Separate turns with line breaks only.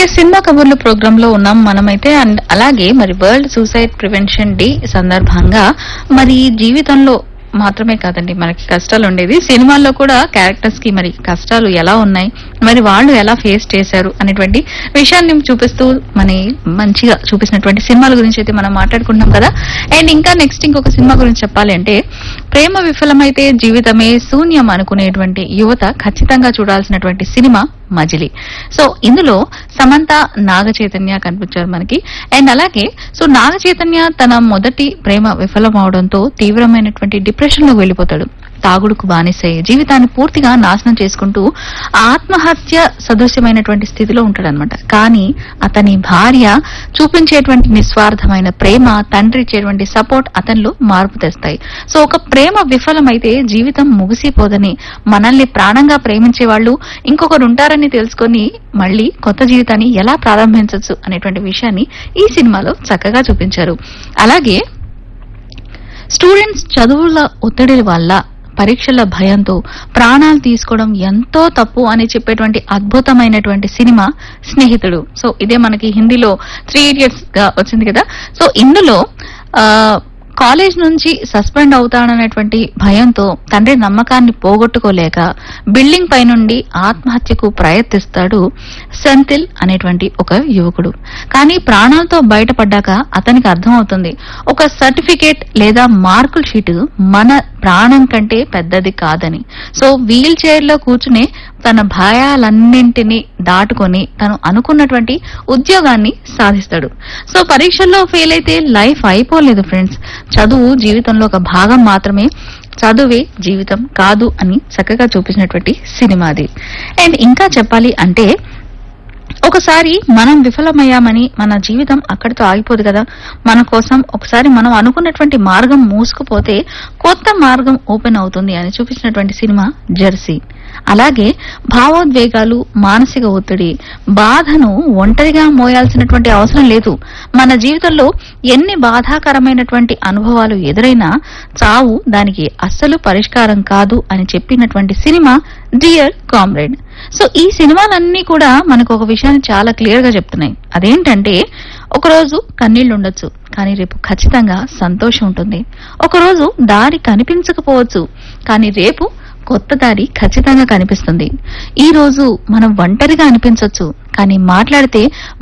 cinema కబుర్లు programme లో ఉన్నాం మనమైతే అండ్ అలాగే మరి వరల్డ్ సూసైడ్ ప్రివెన్షన్ డే సందర్భంగా మరి జీవితంలో మాత్రమే కాదండి మనకి కష్టాలు ఉండేది సినిమాల్లో కూడా క్యారెక్టర్స్ కి మరి కష్టాలు ఎలా ఉన్నాయి మరి వాళ్ళు ఎలా ఫేస్ చేశారు అనేటువంటి విషయాన్ని చూపిస్తూ మన మంచిగా చూపించినటువంటి సినిమాల గురించి అయితే మనం మాట్లాడుకుంటున్నాం కదా అండ్ ఇంకా నెక్స్ట్ ఇంకొక సినిమా గురించి చెప్పాలి అంటే ప్రేమ విఫలమైతే జీవితమే శూన్యం అనుకునేటువంటి యువత ఖచ్చితంగా చూడాల్సినటువంటి సినిమా మజిలీ సో ఇందులో సమంత నాగ చైతన్య కనిపించారు మనకి అండ్ అలాగే సో నాగ చైతన్య తన మొదటి ప్రేమ విఫలం అవడంతో తీవ్రమైనటువంటి డిప్రెషన్ లో వెళ్ళిపోతాడు తాగుడుకు బానిసై జీవితాన్ని పూర్తిగా నాశనం చేసుకుంటూ ఆత్మహత్య సదృశ్యమైనటువంటి స్థితిలో ఉంటాడనమాట కానీ అతని భార్య చూపించేటువంటి నిస్వార్థమైన ప్రేమ తండ్రి ఇచ్చేటువంటి సపోర్ట్ అతనిలో మార్పు తెస్తాయి సో ఒక ప్రేమ విఫలమైతే జీవితం ముగిసిపోదని మనల్ని ప్రాణంగా ప్రేమించే వాళ్ళు ఇంకొకరు ఉంటారని తెలుసుకొని మళ్ళీ కొత్త జీవితాన్ని ఎలా ప్రారంభించవచ్చు అనేటువంటి విషయాన్ని ఈ సినిమాలో చక్కగా చూపించారు అలాగే స్టూడెంట్స్ చదువుల ఒత్తిడి వల్ల పరీక్షల భయంతో ప్రాణాలు తీసుకోవడం ఎంతో తప్పు అని చెప్పేటువంటి అద్భుతమైనటువంటి సినిమా స్నేహితుడు సో ఇదే మనకి హిందీలో త్రీ ఇడియట్స్ గా వచ్చింది కదా సో ఇందులో ఆ కాలేజ్ నుంచి సస్పెండ్ అవుతాడనేటువంటి భయంతో తండ్రి నమ్మకాన్ని పోగొట్టుకోలేక బిల్డింగ్ పై నుండి ఆత్మహత్యకు ప్రయత్నిస్తాడు సెంతిల్ అనేటువంటి ఒక యువకుడు కానీ ప్రాణాలతో బయటపడ్డాక అతనికి అర్థమవుతుంది ఒక సర్టిఫికేట్ లేదా మార్కుల షీటు మన ప్రాణం కంటే పెద్దది కాదని సో వీల్ చైర్ లో కూర్చునే తన భయాలన్నింటినీ దాటుకొని తను అనుకున్నటువంటి ఉద్యోగాన్ని సాధిస్తాడు సో పరీక్షల్లో ఫెయిల్ అయితే లైఫ్ అయిపోలేదు ఫ్రెండ్స్ చదువు జీవితంలో ఒక భాగం మాత్రమే చదువే జీవితం కాదు అని చక్కగా చూపించినటువంటి సినిమా అది అండ్ ఇంకా చెప్పాలి అంటే ఒకసారి మనం విఫలమయ్యామని మన జీవితం అక్కడితో ఆగిపోదు కదా మన కోసం ఒకసారి మనం అనుకున్నటువంటి మార్గం మూసుకుపోతే కొత్త మార్గం ఓపెన్ అవుతుంది అని చూపించినటువంటి సినిమా జెర్సీ అలాగే భావోద్వేగాలు మానసిక ఒత్తిడి బాధను ఒంటరిగా మోయాల్సినటువంటి అవసరం లేదు మన జీవితంలో ఎన్ని బాధాకరమైనటువంటి అనుభవాలు ఎదురైనా చావు దానికి అస్సలు పరిష్కారం కాదు అని చెప్పినటువంటి సినిమా డియర్ కామ్రేడ్ సో ఈ సినిమాలన్నీ కూడా మనకు ఒక విషయాన్ని చాలా క్లియర్ గా చెప్తున్నాయి అదేంటంటే ఒకరోజు కన్నీళ్లు ఉండొచ్చు కానీ రేపు ఖచ్చితంగా సంతోషం ఉంటుంది ఒకరోజు దారి కనిపించకపోవచ్చు కానీ రేపు కొత్త దారి ఖచ్చితంగా కనిపిస్తుంది ఈ రోజు మనం ఒంటరిగా అనిపించవచ్చు కానీ మాట్లాడితే